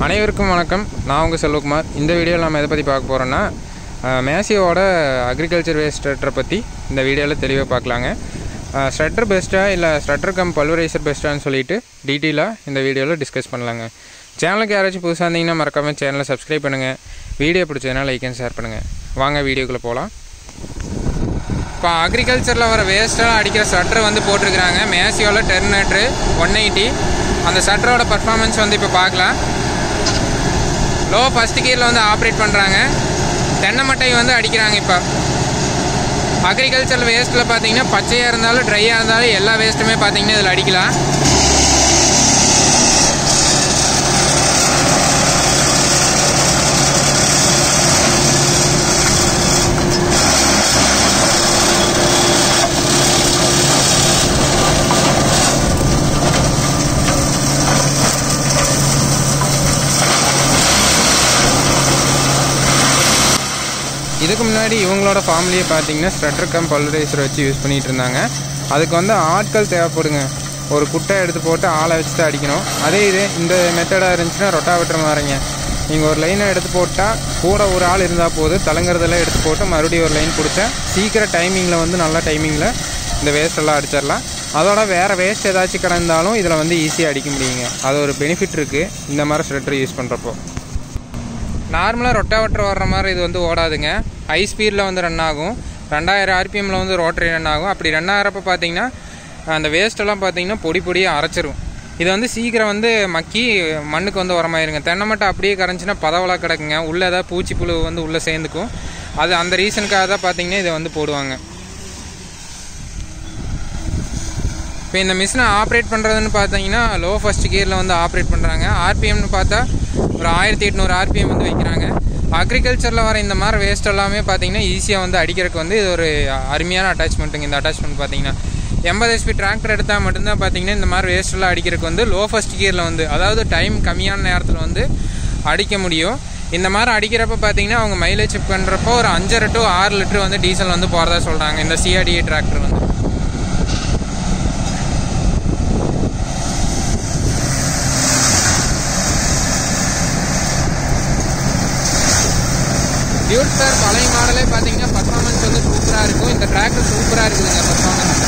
அனைவருக்கும் வணக்கம் நான் உங்கள் செல்வகுமார் இந்த வீடியோவில் நம்ம எதை பற்றி பார்க்க போகிறோன்னா மேசியோட அக்ரிகல்ச்சர் வேஸ்ட் ஸ்ட்ரெட்டரை பற்றி இந்த வீடியோவில் தெளிவாக பார்க்கலாங்க ஸ்ட்ரெட்டர் பெஸ்ட்டாக இல்லை ஸ்ட்ரெட்டர் கம் பல்வரைசர் பெஸ்ட்டான்னு சொல்லிட்டு டீட்டெயிலாக இந்த வீடியோவில் டிஸ்கஸ் பண்ணலாங்க சேனலுக்கு யாராச்சும் புதுசாக இருந்தீங்கன்னா மறக்காமல் சேனலை சப்ஸ்கிரைப் பண்ணுங்கள் வீடியோ பிடிச்சதுனா லைக் அண்ட் ஷேர் பண்ணுங்கள் வாங்க வீடியோக்குள்ளே போகலாம் இப்போ அக்ரிகல்ச்சரில் வர வேஸ்ட்டெல்லாம் அடிக்கிற ஸ்வெட்டர் வந்து போட்டிருக்கிறாங்க மேசியோவில் டெர்மினேட்ரு ஒன் எயிட்டி அந்த ஸ்வெட்டரோட பர்ஃபார்மன்ஸ் வந்து இப்போ பார்க்கலாம் லோ ஃபஸ்ட் கியரில் வந்து ஆப்ரேட் பண்ணுறாங்க தென்னை மட்டை வந்து அடிக்கிறாங்க இப்போ அக்ரிகல்ச்சர் வேஸ்ட்டில் பார்த்தீங்கன்னா பச்சையாக இருந்தாலும் ட்ரையாக இருந்தாலும் எல்லா வேஸ்ட்டுமே பார்த்தீங்கன்னா இதில் அடிக்கலாம் இதுக்கு முன்னாடி இவங்களோட ஃபார்ம்லேயே பார்த்தீங்கன்னா ஸ்ப்ரெட்டர் கம் பல்வரைசர் வச்சு யூஸ் பண்ணிகிட்டு இருந்தாங்க அதுக்கு வந்து ஆட்கள் தேவைப்படுங்க ஒரு குட்டை எடுத்து போட்டு ஆளை வச்சு தான் அடிக்கணும் அதே இது இந்த மெத்தடாக இருந்துச்சுன்னா ரொட்டாவேட்டர் மாறிங்க நீங்கள் ஒரு லைனை எடுத்து போட்டால் கூட ஒரு ஆள் இருந்தால் போதும் தலங்குறதெல்லாம் எடுத்து போட்டு மறுபடியும் ஒரு லைன் கொடுத்தா சீக்கிரம் டைமிங்கில் வந்து நல்ல டைமிங்கில் இந்த வேஸ்ட் எல்லாம் அடிச்சிடலாம் அதோட வேறு வேஸ்ட் ஏதாச்சும் கிடந்தாலும் இதில் வந்து ஈஸியாக அடிக்க முடியுங்க அது ஒரு பெனிஃபிட் இருக்குது இந்த மாதிரி ஸ்ப்ரெட்டர் யூஸ் பண்ணுறப்போ நார்மலாக ரொட்டாவட்டர் வர்ற மாதிரி இது வந்து ஓடாதுங்க ஹை ஸ்பீடில் வந்து ரன் ஆகும் ரெண்டாயிரம் ஆர்பிஎம்மில் வந்து ரோட்டரி ரன் ஆகும் அப்படி ரன் ஆகிறப்ப பார்த்தீங்கன்னா அந்த வேஸ்ட்டெல்லாம் பார்த்தீங்கன்னா பொடி பொடியாக அரைச்சிரும் இது வந்து சீக்கிரம் வந்து மக்கி மண்ணுக்கு வந்து உரமாயிருங்க தென்னை மட்டும் அப்படியே கரைஞ்சின்னா பதவலாக கிடக்குங்க உள்ளே ஏதாவது பூச்சி புழு வந்து உள்ளே சேர்ந்துக்கும் அது அந்த ரீசனுக்காக தான் பார்த்தீங்கன்னா இதை வந்து போடுவாங்க இப்போ இந்த மிஷினை ஆப்ரேட் பண்ணுறதுன்னு பார்த்தீங்கன்னா லோ ஃபஸ்ட் கியரில் வந்து ஆப்ரேட் பண்ணுறாங்க ஆர்பிஎம்னு பார்த்தா ஒரு ஆயிரத்தி எட்நூறு ஆர்பிஎம் வந்து வைக்கிறாங்க அக்ரிகல்ச்சரில் வர இந்த மாதிரி வேஸ்ட் எல்லாமே பார்த்தீங்கன்னா ஈஸியாக வந்து அடிக்கிறதுக்கு வந்து இது ஒரு அருமையான அட்டாச்மெண்ட்டுங்க இந்த அட்டாச்மெண்ட் பார்த்தீங்கன்னா எண்பது எஸ்பி டிராக்டர் எடுத்தால் மட்டும்தான் பார்த்தீங்கன்னா இந்த மாதிரி வேஸ்ட்டெல்லாம் அடிக்கிறதுக்கு வந்து லோ ஃபஸ்ட் கியரில் வந்து அதாவது டைம் கம்மியான நேரத்தில் வந்து அடிக்க முடியும் இந்த மாதிரி அடிக்கிறப்ப பார்த்தீங்கன்னா அவங்க மைலேஜ் செக் பண்ணுறப்போ ஒரு அஞ்சரை டு ஆறு லிட்டர் வந்து டீசல் வந்து போகிறதா சொல்கிறாங்க இந்த சிஆர்டிஏ டிராக்டர் வந்து டியூட் ஸ்டார் பழைய மாடலே பார்த்தீங்கன்னா பர்ஃபார்மன்ஸ் வந்து சூப்பராக இருக்கும் இந்த டிராக்டர் சூப்பராக இருக்குதுங்க பர்ஃபார்மன்ஸ்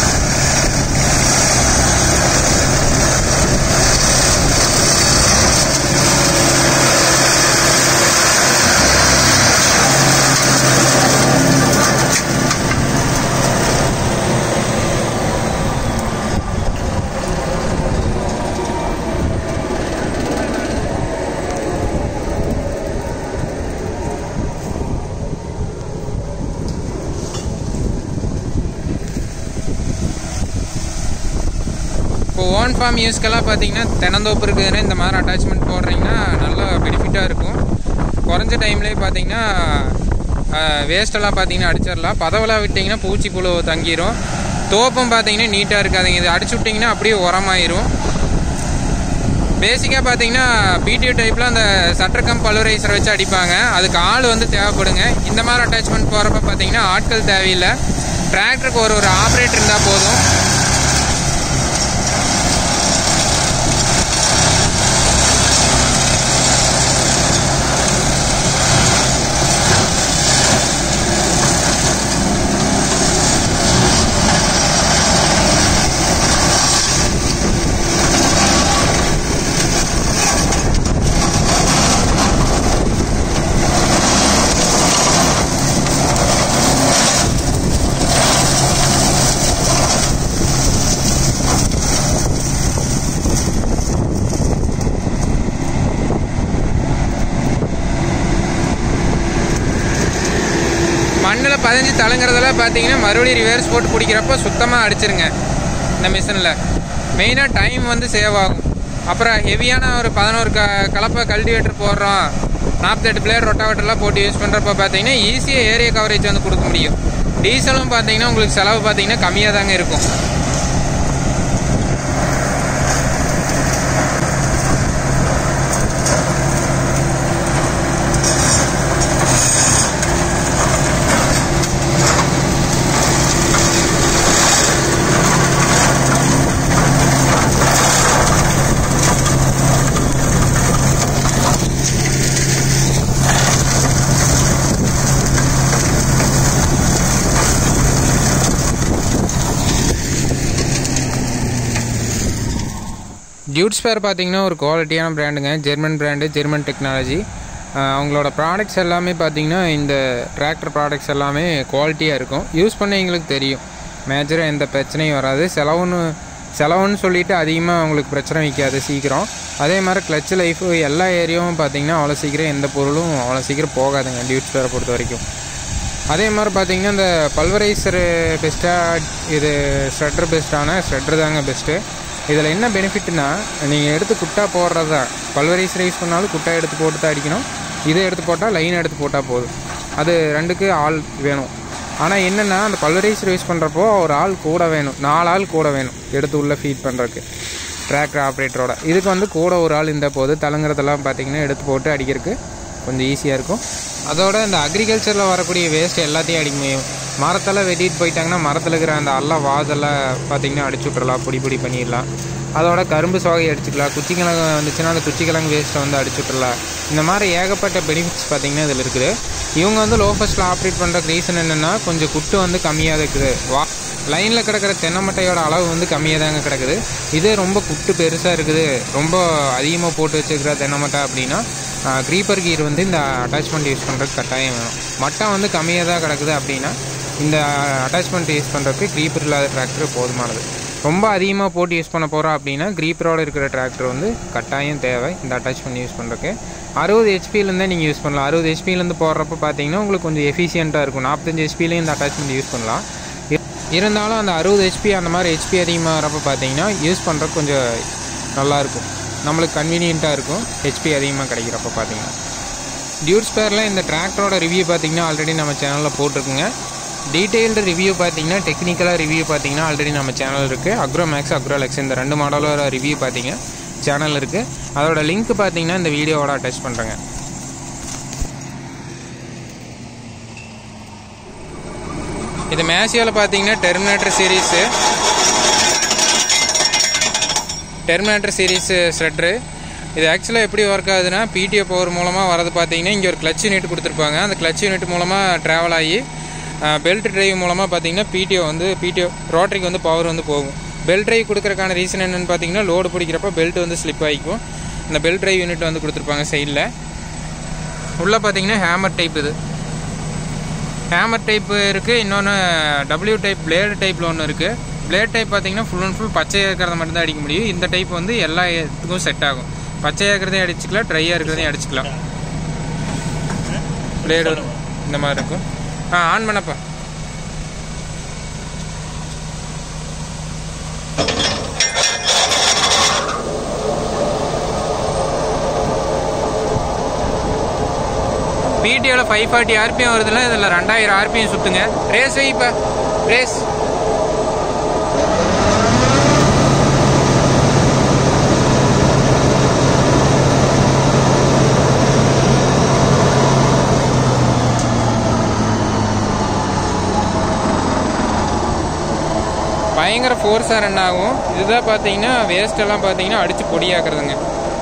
இப்போ ஓன் ஃபார்ம் யூஸ்க்கெல்லாம் பார்த்தீங்கன்னா தென்னந்தோப்பு இருக்குதுன்னா இந்த மாதிரி அட்டாச்மெண்ட் போடுறீங்கன்னா நல்லா பெனிஃபிட்டாக இருக்கும் குறைஞ்ச டைம்லேயே பார்த்தீங்கன்னா வேஸ்ட்டெல்லாம் பார்த்தீங்கன்னா அடிச்சிடலாம் பதவலாக விட்டிங்கன்னா பூச்சி புழு தங்கிரும் தோப்பும் பார்த்தீங்கன்னா நீட்டாக இருக்காதுங்க இது அடிச்சு விட்டிங்கன்னா அப்படியே உரமாயிரும் பேசிக்காக பார்த்தீங்கன்னா பிடிஓ டைப்பில் அந்த சட்டர்கம் பல்வரைசர் வச்சு அடிப்பாங்க அதுக்கு ஆள் வந்து தேவைப்படுங்க இந்த மாதிரி அட்டாச்மெண்ட் போகிறப்ப பார்த்தீங்கன்னா ஆட்கள் தேவையில்லை டிராக்டருக்கு ஒரு ஒரு ஆப்ரேட்டர் இருந்தால் போதும் மண்ணில் பதிஞ்சு தழுங்குறதெல்லாம் பார்த்தீங்கன்னா மறுபடியும் ரிவர்ஸ் போட்டு பிடிக்கிறப்ப சுத்தமாக அடிச்சிருங்க இந்த மிஷினில் மெயினாக டைம் வந்து சேவ் ஆகும் அப்புறம் ஹெவியான ஒரு பதினோரு க கலப்பை கல்டிவேட்டர் போடுறோம் நாற்பத்தெட்டு பிளேயர் ரொட்டாவேட்டர்லாம் போட்டு யூஸ் பண்ணுறப்ப பார்த்தீங்கன்னா ஈஸியாக ஏரியா கவரேஜ் வந்து கொடுக்க முடியும் டீசலும் பார்த்தீங்கன்னா உங்களுக்கு செலவு பார்த்தீங்கன்னா கம்மியாக தாங்க இருக்கும் டியூட் ஸ்பேர் பார்த்தீங்கன்னா ஒரு குவாலிட்டியான பிராண்டுங்க ஜெர்மன் பிராண்டு ஜெர்மன் டெக்னாலஜி அவங்களோட ப்ராடக்ட்ஸ் எல்லாமே பார்த்தீங்கன்னா இந்த டிராக்டர் ப்ராடக்ட்ஸ் எல்லாமே குவாலிட்டியாக இருக்கும் யூஸ் பண்ண எங்களுக்கு தெரியும் மேஜராக எந்த பிரச்சனையும் வராது செலவுன்னு செலவுன்னு சொல்லிட்டு அதிகமாக அவங்களுக்கு பிரச்சனை வைக்காது சீக்கிரம் அதே மாதிரி கிளச் லைஃப் எல்லா ஏரியாவும் பார்த்தீங்கன்னா அவ்வளோ சீக்கிரம் எந்த பொருளும் அவ்வளோ சீக்கிரம் போகாதுங்க டியூட் ஸ்பேரை பொறுத்த வரைக்கும் அதே மாதிரி பார்த்தீங்கன்னா இந்த பல்வரைசரு பெஸ்ட்டாக இது ஸ்வெட்டர் பெஸ்ட்டான ஸ்வெட்டர் தாங்க பெஸ்ட்டு இதில் என்ன பெனிஃபிட்னா நீங்கள் எடுத்து குட்டா போடுறது தான் பல்வரைசர் யூஸ் பண்ணாலும் குட்டா எடுத்து போட்டு தான் அடிக்கணும் இதை எடுத்து போட்டால் லைன் எடுத்து போட்டால் போதும் அது ரெண்டுக்கு ஆள் வேணும் ஆனால் என்னென்னா அந்த பல்வரைசர் யூஸ் பண்ணுறப்போ ஒரு ஆள் கூட வேணும் நாலு ஆள் கூட வேணும் எடுத்து உள்ளே ஃபீட் பண்ணுறதுக்கு டிராக்டர் ஆப்ரேட்டரோட இதுக்கு வந்து கூட ஒரு ஆள் இந்த போது தலங்குறதெல்லாம் பார்த்தீங்கன்னா எடுத்து போட்டு அடிக்கிறதுக்கு கொஞ்சம் ஈஸியாக இருக்கும் அதோட இந்த அக்ரிகல்ச்சரில் வரக்கூடிய வேஸ்ட் எல்லாத்தையும் அடிக்க முடியும் மரத்தெல்லாம் வெட்டிட்டு போயிட்டாங்கன்னா மரத்தில் இருக்கிற அந்த அல்ல வாதெல்லாம் பார்த்தீங்கன்னா அடிச்சு விட்றலாம் பொடி பொடி பண்ணிடலாம் அதோட கரும்பு சோகை அடிச்சுக்கலாம் குச்சிக்கிழங்கு வந்துச்சுன்னா அந்த குச்சிக்கிழங்கு வேஸ்ட்டை வந்து அடிச்சு விட்றலாம் இந்த மாதிரி ஏகப்பட்ட பெனிஃபிட்ஸ் பார்த்தீங்கன்னா இதில் இருக்குது இவங்க வந்து லோ ஃபஸ்ட்டில் ஆப்ரேட் பண்ணுறக்கு ரீசன் என்னென்னா கொஞ்சம் குட்டு வந்து கம்மியாக இருக்குது வா லைனில் கிடக்கிற தென்னை மட்டையோட அளவு வந்து கம்மியாக தாங்க கிடக்குது இதே ரொம்ப குட்டு பெருசாக இருக்குது ரொம்ப அதிகமாக போட்டு வச்சுருக்கிற தென்னை மட்டை அப்படின்னா க்ரீப்பர் கீர் வந்து இந்த அட்டாச்மெண்ட் யூஸ் பண்ணுறதுக்கு கட்டாயம் வேணும் மட்டை வந்து கம்மியாக தான் கிடக்குது அப்படின்னா இந்த அட்டாச்மெண்ட் யூஸ் பண்ணுறதுக்கு க்ரீப்பர் இல்லாத டிராக்டர் போதுமானது ரொம்ப அதிகமாக போட்டு யூஸ் பண்ண போகிறோம் அப்படின்னா க்ரீப்பரோட இருக்கிற டிராக்டர் வந்து கட்டாயம் தேவை இந்த அட்டாச்மெண்ட் யூஸ் பண்ணுறதுக்கு அறுபது ஹெச்பிலேருந்தே நீங்கள் யூஸ் பண்ணலாம் அறுபது ஹெச்பிலேருந்து போடுறப்ப பார்த்தீங்கன்னா உங்களுக்கு கொஞ்சம் எஃபிஷியண்ட்டாக இருக்கும் நாற்பத்தஞ்சு ஹெச்பிலையும் இந்த அட்டாச்மெண்ட் யூஸ் பண்ணலாம் இருந்தாலும் அந்த அறுபது ஹெச்பி அந்த மாதிரி ஹெச்பி அதிகமாக வரப்போ பார்த்தீங்கன்னா யூஸ் பண்ணுறதுக்கு கொஞ்சம் நல்லாயிருக்கும் நம்மளுக்கு கன்வீனியண்ட்டாக இருக்கும் ஹெச்பி அதிகமாக கிடைக்கிறப்ப பார்த்தீங்கன்னா டியூட் ஸ்பேரில் இந்த டிராக்டரோட ரிவ்யூ பார்த்தீங்கன்னா ஆல்ரெடி நம்ம சேனலில் போட்டிருக்குங்க டீட்டெயில்டு ரிவ்யூ பார்த்தீங்கன்னா டெக்னிக்கலாக ரிவ்யூ பார்த்தீங்கன்னா ஆல்ரெடி நம்ம சேனல் இருக்குது அக்ரோ மேக்ஸ் அக்ரோ லெக்ஸ் இந்த ரெண்டு மாடலோட ரிவ்யூ பார்த்தீங்க சேனல் இருக்குது அதோட லிங்க் பார்த்தீங்கன்னா இந்த வீடியோவோட அட்டாச் பண்ணுறேங்க இது மேசியோவில் பார்த்தீங்கன்னா டெர்மினேட்டர் சீரீஸு டெர்மினேட்டர் சீரீஸு ஸ்வெட்ரு இது ஆக்சுவலாக எப்படி ஒர்க் ஆகுதுன்னா பிடிஓ பவர் மூலமாக வரது பார்த்தீங்கன்னா இங்கே ஒரு கிளச் யூனிட் கொடுத்துருப்பாங்க அந்த கிளச் யூனிட் மூலமாக ட்ராவல் ஆகி பெல்ட் டிரைவ் மூலமாக பார்த்தீங்கன்னா பிடிஓ வந்து பிடிஓ ரோட்டரிக்கு வந்து பவர் வந்து போகும் பெல்ட் டிரைவ் கொடுக்கறக்கான ரீசன் என்னென்னு பார்த்தீங்கன்னா லோடு பிடிக்கிறப்ப பெல்ட் வந்து ஸ்லிப் ஆகிக்கும் இந்த பெல்ட் டிரைவ் யூனிட் வந்து கொடுத்துருப்பாங்க சைடில் உள்ளே பார்த்தீங்கன்னா ஹேமர் டைப் இது ஹேமர் டைப் இருக்குது இன்னொன்று டபிள்யூ டைப் பிளேடு டைப்பில் ஒன்று இருக்குது பிளேட் டைப் பார்த்தீங்கன்னா ஃபுல் அண்ட் ஃபுல் பச்சையாக இருக்கிறத மட்டும் தான் அடிக்க முடியும் இந்த டைப் வந்து எல்லா இதுக்கும் செட் ஆகும் பச்சையாக இருக்கிறதையும் அடிச்சுக்கலாம் ட்ரையாக இருக்கிறதையும் அடிச்சுக்கலாம் பிளேடு இந்த மாதிரி இருக்கும் ஆ ஆன் பண்ணப்பா பிடிஓவில் ஃபைவ் ஃபார்ட்டி ஆர்பிஎம் வருதுல இதில் ரெண்டாயிரம் ஆர்பிஎம் சுற்றுங்க ரேஸ் வைப்பா ரேஸ் பயங்கர ஃபோர்ஸாக ரன் ஆகும் இதுதான் பார்த்தீங்கன்னா வேஸ்ட் எல்லாம் பார்த்தீங்கன்னா அடித்து பொடியாக்குறதுங்க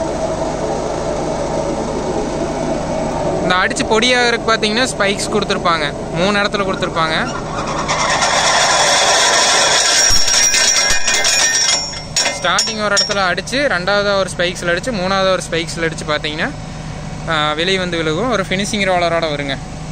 இந்த அடித்து பொடியாகிறதுக்கு பார்த்தீங்கன்னா ஸ்பைக்ஸ் கொடுத்துருப்பாங்க மூணு இடத்துல கொடுத்துருப்பாங்க ஸ்டார்டிங் ஒரு இடத்துல அடித்து ரெண்டாவது ஒரு ஸ்பைக்ஸில் அடித்து மூணாவது ஒரு ஸ்பைக்ஸில் அடித்து பார்த்தீங்கன்னா வெளியே வந்து விழுகும் ஒரு ஃபினிஷிங் ரோலரோட வருங்க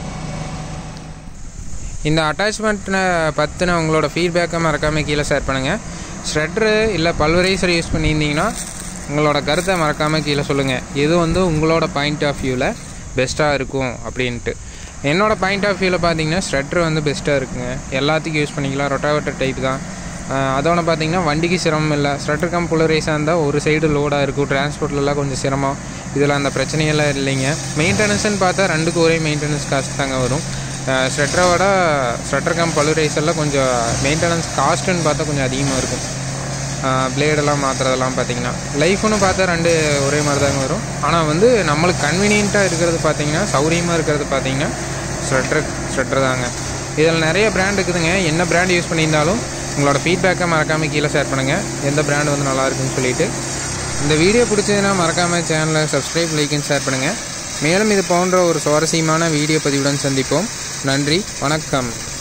இந்த அட்டாச்மெண்ட்டை பற்றின உங்களோட ஃபீட்பேக்கை மறக்காமல் கீழே ஷேர் பண்ணுங்கள் ஷ்ரெட்ரு இல்லை பல்வரைசர் யூஸ் பண்ணியிருந்தீங்கன்னா உங்களோட கருத்தை மறக்காமல் கீழே சொல்லுங்கள் எது வந்து உங்களோட பாயிண்ட் ஆஃப் வியூவில் பெஸ்ட்டாக இருக்கும் அப்படின்ட்டு என்னோடய பாயிண்ட் ஆஃப் வியூவில் பார்த்தீங்கன்னா ஷ்ரெட்ரு வந்து பெஸ்ட்டாக இருக்குங்க எல்லாத்துக்கும் யூஸ் பண்ணிக்கலாம் ரொட்டாவேட்டர் டைப் தான் அதோட பார்த்தீங்கன்னா வண்டிக்கு சிரமம் இல்லை ஸ்வெட்டர் கம் புலரைஸாக இருந்தால் ஒரு சைடு லோடாக இருக்கும் டிரான்ஸ்போர்ட்லலாம் கொஞ்சம் சிரமம் இதில் அந்த பிரச்சனையெல்லாம் இல்லைங்க மெயின்டெனன்ஸ்னு பார்த்தா ரெண்டுக்கும் ஒரே மெயின்டெனன்ஸ் காஸ்ட் தாங்க வரும் ஸ்வெட்டரை விட ஸ்வெட்டர் கம் பலுரைசரில் கொஞ்சம் மெயின்டெனன்ஸ் காஸ்ட்டுன்னு பார்த்தா கொஞ்சம் அதிகமாக இருக்கும் பிளேடெல்லாம் மாற்றுறதெல்லாம் பார்த்தீங்கன்னா லைஃப்னு பார்த்தா ரெண்டு ஒரே மாதிரி தாங்க வரும் ஆனால் வந்து நம்மளுக்கு கன்வீனியண்ட்டாக இருக்கிறது பார்த்தீங்கன்னா சௌரியமாக இருக்கிறது பார்த்தீங்கன்னா ஸ்வெட்டர் ஸ்வெட்டர் தாங்க இதில் நிறைய பிராண்ட் இருக்குதுங்க என்ன பிராண்ட் யூஸ் பண்ணியிருந்தாலும் உங்களோட ஃபீட்பேக்கை மறக்காமல் கீழே ஷேர் பண்ணுங்கள் எந்த பிராண்ட் வந்து நல்லா இருக்குன்னு சொல்லிட்டு இந்த வீடியோ பிடிச்சதுன்னா மறக்காமல் சேனலை சப்ஸ்கிரைப் லைக் அண்ட் ஷேர் பண்ணுங்கள் மேலும் இது போன்ற ஒரு சுவாரஸ்யமான வீடியோ பதிவுடன் சந்திப்போம் நன்றி வணக்கம்